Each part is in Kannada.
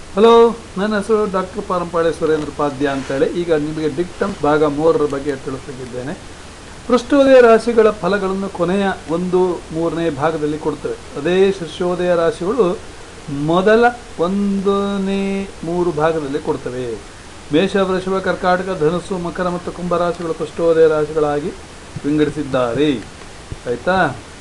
ಹಲೋ ನನ್ನ ಹೆಸರು ಡಾಕ್ಟರ್ ಪಾರಂಪಾಳೆ ಸುರೇಂದ್ರ ಪಾದ್ಯ ಅಂತೇಳಿ ಈಗ ನಿಮಗೆ ಡಿಕ್ಟಮ್ ಭಾಗ ಮೂರರ ಬಗ್ಗೆ ತಿಳಿಸುತ್ತಿದ್ದೇನೆ ಪೃಷ್ಠೋದಯ ರಾಶಿಗಳ ಫಲಗಳನ್ನು ಕೊನೆಯ ಒಂದು ಮೂರನೇ ಭಾಗದಲ್ಲಿ ಕೊಡ್ತವೆ ಅದೇ ಶಿಷ್ಯೋದಯ ರಾಶಿಗಳು ಮೊದಲ ಒಂದನೇ ಮೂರು ಭಾಗದಲ್ಲಿ ಕೊಡ್ತವೆ ಮೇಷ ವೃಷಭ ಕರ್ಕಾಟಕ ಧನುಸ್ಸು ಮಕರ ಮತ್ತು ಕುಂಭ ರಾಶಿಗಳು ಪೃಷ್ಠೋದಯ ರಾಶಿಗಳಾಗಿ ವಿಂಗಡಿಸಿದ್ದಾರೆ ಆಯಿತಾ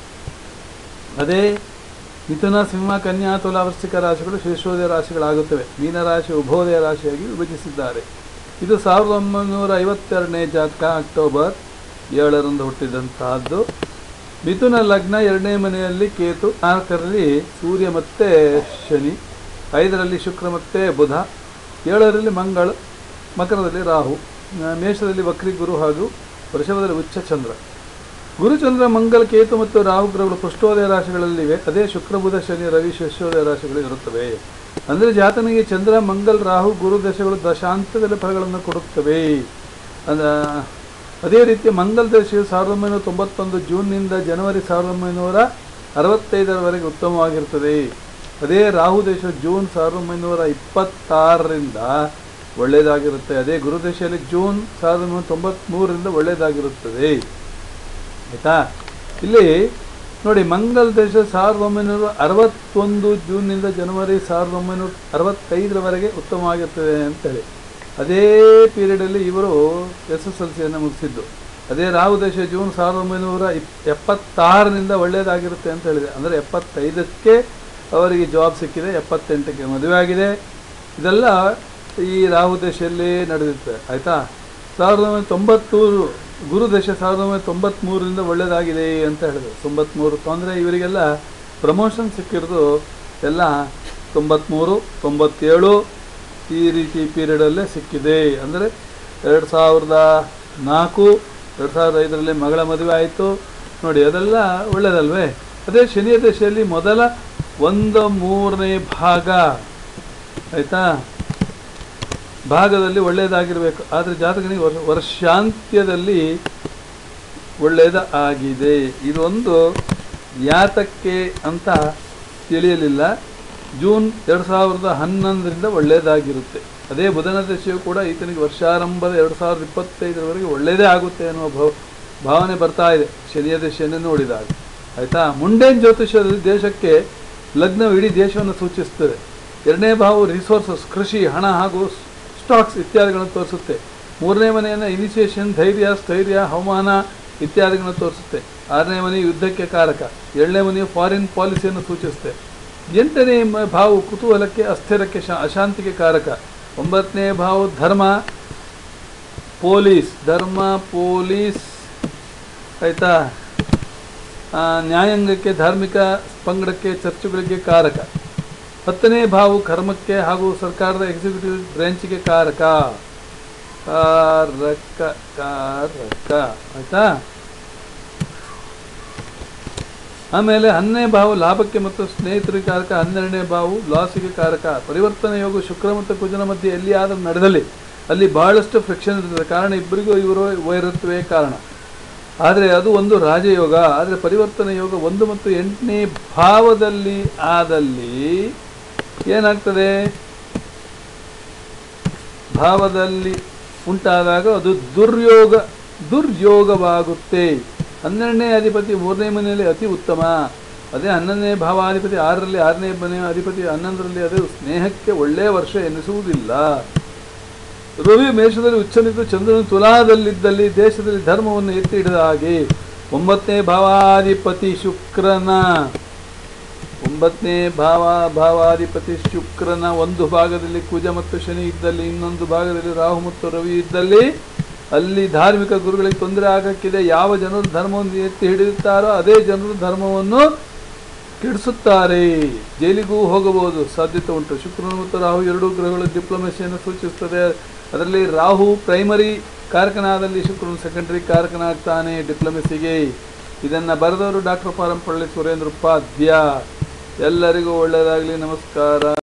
ಅದೇ ಮಿಥುನ ಸಿಂಹ ಕನ್ಯಾ ತುಲಾ ವೃಶ್ಚಿಕ ರಾಶಿಗಳು ಶೀರ್ಷೋದಯ ರಾಶಿಗಳಾಗುತ್ತವೆ ಮೀನರಾಶಿ ಉಭೋದಯ ರಾಶಿಯಾಗಿ ವಿಭಜಿಸಿದ್ದಾರೆ ಇದು ಸಾವಿರದ ಒಂಬೈನೂರ ಐವತ್ತೆರಡನೇ ಜಾತಕ ಅಕ್ಟೋಬರ್ ಏಳರಂದು ಹುಟ್ಟಿದಂತಹದ್ದು ಮಿಥುನ ಲಗ್ನ ಎರಡನೇ ಮನೆಯಲ್ಲಿ ಕೇತು ನಾಲ್ಕರಲ್ಲಿ ಸೂರ್ಯ ಮತ್ತು ಶನಿ ಐದರಲ್ಲಿ ಶುಕ್ರ ಮತ್ತು ಬುಧ ಏಳರಲ್ಲಿ ಮಂಗಳ ಮಕರದಲ್ಲಿ ರಾಹು ಆ, ಮೇಷದಲ್ಲಿ ವಕ್ರಿ ಗುರು ಹಾಗೂ ವೃಷಭದಲ್ಲಿ ಉಚ್ಚ ಚಂದ್ರ ಗುರುಚಂದ್ರ ಮಂಗಲ ಕೇತು ಮತ್ತು ರಾಹು ಗ್ರಹಗಳು ಪೃಷ್ಠೋದಯ ರಾಶಿಗಳಲ್ಲಿವೆ ಅದೇ ಶುಕ್ರ ಬುಧ ಶನಿ ರವಿ ಶಿಷ್ಯೋದಯ ರಾಶಿಗಳು ಇರುತ್ತವೆ ಅಂದರೆ ಜಾತನಿಗೆ ಚಂದ್ರ ಮಂಗಲ್ ರಾಹು ಗುರು ದಶೆಗಳು ದಶಾಂತದಲ್ಲಿ ಫಲಗಳನ್ನು ಕೊಡುತ್ತವೆ ಅಂದ ಅದೇ ರೀತಿ ಮಂಗಲ್ ದಶೆಯು ಸಾವಿರದ ಒಂಬೈನೂರ ತೊಂಬತ್ತೊಂದು ಜೂನ್ನಿಂದ ಜನವರಿ ಸಾವಿರದ ಒಂಬೈನೂರ ಅರವತ್ತೈದರವರೆಗೆ ಉತ್ತಮವಾಗಿರುತ್ತದೆ ಅದೇ ರಾಹು ದೇಶ ಜೂನ್ ಸಾವಿರದ ಒಂಬೈನೂರ ಇಪ್ಪತ್ತಾರರಿಂದ ಒಳ್ಳೆಯದಾಗಿರುತ್ತೆ ಅದೇ ಗುರುದಶೆಯಲ್ಲಿ ಜೂನ್ ಸಾವಿರದ ಒಂಬೈನೂರ ತೊಂಬತ್ತ್ಮೂರರಿಂದ ಒಳ್ಳೆಯದಾಗಿರುತ್ತದೆ ಆಯಿತಾ ಇಲ್ಲಿ ನೋಡಿ ಮಂಗಲ್ ದೇಶ ಸಾವಿರದ ಒಂಬೈನೂರ ಅರವತ್ತೊಂದು ಜೂನ್ನಿಂದ ಜನವರಿ ಸಾವಿರದ ಒಂಬೈನೂರ ಅರವತ್ತೈದರವರೆಗೆ ಉತ್ತಮವಾಗಿರ್ತದೆ ಅಂತೇಳಿ ಅದೇ ಪೀರಿಯಡಲ್ಲಿ ಇವರು ಎಸ್ ಎಸ್ ಎಲ್ ಸಿಯನ್ನು ಮುಗಿಸಿದ್ದು ಅದೇ ರಾಹು ದೇಶ ಜೂನ್ ಸಾವಿರದ ಒಂಬೈನೂರ ಇಪ್ ಎಪ್ಪತ್ತಾರರಿಂದ ಒಳ್ಳೆಯದಾಗಿರುತ್ತೆ ಅಂತ ಹೇಳಿದೆ ಅಂದರೆ ಎಪ್ಪತ್ತೈದಕ್ಕೆ ಅವರಿಗೆ ಜಾಬ್ ಸಿಕ್ಕಿದೆ ಎಪ್ಪತ್ತೆಂಟಕ್ಕೆ ಮದುವೆ ಆಗಿದೆ ಇದೆಲ್ಲ ಈ ರಾಹು ದೇಶದಲ್ಲಿ ನಡೆದಿರುತ್ತೆ ಆಯಿತಾ ಸಾವಿರದ ಒಂಬೈನೂರ ತೊಂಬತ್ತೂರು ಗುರು ದೇಶ ಸಾವಿರದ ಒಂಬೈನೂರ ತೊಂಬತ್ತ್ಮೂರರಿಂದ ಒಳ್ಳೆಯದಾಗಿದೆ ಅಂತ ಹೇಳಿದ್ರು ತೊಂಬತ್ತ್ಮೂರು ತೊಂದರೆ ಇವರಿಗೆಲ್ಲ ಪ್ರಮೋಷನ್ ಸಿಕ್ಕಿರೋದು ಎಲ್ಲ ತೊಂಬತ್ತ್ಮೂರು ತೊಂಬತ್ತೇಳು ಈ ರೀತಿ ಪೀರಿಯಡಲ್ಲೇ ಸಿಕ್ಕಿದೆ ಅಂದರೆ ಎರಡು ಸಾವಿರದ ನಾಲ್ಕು ಎರಡು ಸಾವಿರದ ಐದರಲ್ಲಿ ಮಗಳ ಮದುವೆ ಆಯಿತು ನೋಡಿ ಅದೆಲ್ಲ ಒಳ್ಳೆಯದಲ್ವೇ ಅದೇ ಶನಿಯ ದಶೆಯಲ್ಲಿ ಮೊದಲ ಒಂದು ಮೂರನೇ ಭಾಗ ಆಯಿತಾ ಭಾಗದಲ್ಲಿ ಒಳ್ಳೆಯದಾಗಿರಬೇಕು ಆದರೆ ಜಾತಕನಿಗೆ ವರ್ಷ ವರ್ಷಾಂತ್ಯದಲ್ಲಿ ಒಳ್ಳೆಯದ ಆಗಿದೆ ಇದೊಂದು ಯಾತಕ್ಕೆ ಅಂತ ತಿಳಿಯಲಿಲ್ಲ ಜೂನ್ ಎರಡು ಸಾವಿರದ ಹನ್ನೊಂದರಿಂದ ಒಳ್ಳೆಯದಾಗಿರುತ್ತೆ ಅದೇ ಬುಧನ ದಶೆಯು ಕೂಡ ಈತನಿಗೆ ವರ್ಷಾರಂಭದ ಎರಡು ಸಾವಿರದ ಇಪ್ಪತ್ತೈದರವರೆಗೆ ಒಳ್ಳೆಯದೇ ಆಗುತ್ತೆ ಅನ್ನುವ ಭಾವ ಭಾವನೆ ಬರ್ತಾ ಇದೆ ಶನಿಯ ದಶೆಯನ್ನು ನೋಡಿದಾಗ ಆಯಿತಾ ಮುಂಡೇನ್ ಜ್ಯೋತಿಷದಲ್ಲಿ ದೇಶಕ್ಕೆ ಲಗ್ನವು ಇಡೀ ದೇಶವನ್ನು ಸೂಚಿಸ್ತದೆ ಎರಡನೇ ಭಾವವು ರಿಸೋರ್ಸಸ್ ಕೃಷಿ ಹಣ ಹಾಗೂ ಸ್ಟಾಕ್ಸ್ ಇತ್ಯಾದಿಗಳನ್ನು ತೋರಿಸುತ್ತೆ ಮೂರನೇ ಮನೆಯನ್ನು ಇನಿಷಿಯೇಷನ್ ಧೈರ್ಯ ಸ್ಥೈರ್ಯ ಹವಾಮಾನ ಇತ್ಯಾದಿಗಳನ್ನು ತೋರಿಸುತ್ತೆ ಆರನೇ ಮನೆ ಯುದ್ಧಕ್ಕೆ ಕಾರಕ ಏಳನೇ ಮನೆಯು ಫಾರಿನ್ ಪಾಲಿಸಿಯನ್ನು ಸೂಚಿಸುತ್ತೆ ಎಂಟನೇ ಮ- ಭಾವವು ಕುತೂಹಲಕ್ಕೆ ಅಸ್ಥಿರಕ್ಕೆ ಶಾ ಅಶಾಂತಿಗೆ ಕಾರಕ ಒಂಬತ್ತನೇ ಭಾವ ಧರ್ಮ ಪೊಲೀಸ್ ಧರ್ಮ ಪೊಲೀಸ್ ಆಯಿತಾ ಆ, ನ್ಯಾಯಾಂಗಕ್ಕೆ ಧಾರ್ಮಿಕ ಪಂಗಡಕ್ಕೆ ಚರ್ಚೆಗಳಿಗೆ ಕಾರಕ ಹತ್ತನೇ ಭಾವು ಕರ್ಮಕ್ಕೆ ಹಾಗೂ ಸರ್ಕಾರದ ಎಕ್ಸಿಕ್ಯೂಟಿವ್ ಬ್ರಾಂಚಿಗೆ ಕಾರಕ ಕಾರಕ ಕಾರಕ ಆಯ್ತಾ ಆಮೇಲೆ ಹನ್ನೆರಡನೇ ಭಾವ ಲಾಭಕ್ಕೆ ಮತ್ತು ಸ್ನೇಹಿತರಿಗೆ ಕಾರಕ ಹನ್ನೆರಡನೇ ಭಾವು ಲಾಸಿಗೆ ಕಾರಕ ಪರಿವರ್ತನೆ ಯೋಗ ಶುಕ್ರ ಮತ್ತು ಕುಜನ ಮಧ್ಯೆ ಎಲ್ಲಿಯಾದರೂ ನಡೆದಲ್ಲಿ ಅಲ್ಲಿ ಬಹಳಷ್ಟು ಫ್ರಿಕ್ಷನ್ ಇರ್ತದೆ ಕಾರಣ ಇಬ್ಬರಿಗೂ ಇವರು ವೈರತ್ವೇ ಕಾರಣ ಆದರೆ ಅದು ಒಂದು ರಾಜಯೋಗ ಆದರೆ ಪರಿವರ್ತನೆ ಯೋಗ ಒಂದು ಮತ್ತು ಎಂಟನೇ ಭಾವದಲ್ಲಿ ಆದಲ್ಲಿ ಏನಾಗ್ತದೆ ಭಾವದಲ್ಲಿ ಉಂಟಾದಾಗ ಅದು ದುರ್ಯೋಗ ದುರ್ಯೋಗವಾಗುತ್ತೆ ಹನ್ನೆರಡನೇ ಅಧಿಪತಿ ಮೂರನೇ ಮನೆಯಲ್ಲಿ ಅತಿ ಉತ್ತಮ ಅದೇ ಹನ್ನೊಂದನೇ ಭಾವಾಧಿಪತಿ ಆರರಲ್ಲಿ ಆರನೇ ಮನೆಯ ಅಧಿಪತಿ ಹನ್ನೊಂದರಲ್ಲಿ ಅದು ಸ್ನೇಹಕ್ಕೆ ಒಳ್ಳೆಯ ವರ್ಷ ಎನಿಸುವುದಿಲ್ಲ ರವಿ ಮೇಷದಲ್ಲಿ ಉಚ್ಚನಿದ್ದು ಚಂದ್ರನು ತುಲಾದಲ್ಲಿದ್ದಲ್ಲಿ ದೇಶದಲ್ಲಿ ಧರ್ಮವನ್ನು ಎತ್ತಿ ಹಿಡಿದ ಹಾಗೆ ಒಂಬತ್ತನೇ ಭಾವಾಧಿಪತಿ ಶುಕ್ರನ ಒಂಬತ್ತನೇ ಭಾವ ಭಾವಾಧಿಪತಿ ಶುಕ್ರನ ಒಂದು ಭಾಗದಲ್ಲಿ ಕುಜ ಮತ್ತು ಶನಿ ಇದ್ದಲ್ಲಿ ಇನ್ನೊಂದು ಭಾಗದಲ್ಲಿ ರಾಹು ಮತ್ತು ರವಿ ಇದ್ದಲ್ಲಿ ಅಲ್ಲಿ ಧಾರ್ಮಿಕ ಗುರುಗಳಿಗೆ ತೊಂದರೆ ಆಗಕ್ಕಿದೆ ಯಾವ ಜನರು ಧರ್ಮವನ್ನು ಎತ್ತಿ ಹಿಡಿಯುತ್ತಾರೋ ಅದೇ ಜನರು ಧರ್ಮವನ್ನು ಕೆಡಿಸುತ್ತಾರೆ ಜೈಲಿಗೂ ಹೋಗಬಹುದು ಸಾಧ್ಯತೆ ಉಂಟು ಶುಕ್ರನು ಮತ್ತು ರಾಹು ಎರಡೂ ಗ್ರಹಗಳು ಡಿಪ್ಲೊಮೆಸಿಯನ್ನು ಸೂಚಿಸುತ್ತದೆ ಅದರಲ್ಲಿ ರಾಹು ಪ್ರೈಮರಿ ಕಾರಕನಾದಲ್ಲಿ ಶುಕ್ರನು ಸೆಕೆಂಡರಿ ಕಾರಕನಾಗ್ತಾನೆ ಡಿಪ್ಲೊಮೆಸಿಗೆ ಇದನ್ನು ಬರೆದವರು ಡಾಕ್ಟರ್ ಪಾರಂಪಳ್ಳಿ ಸುರೇಂದ್ರ ಉಪಾಧ್ಯ ಎಲ್ಲರಿಗೂ ಒಳ್ಳೆಯದಾಗಲಿ ನಮಸ್ಕಾರ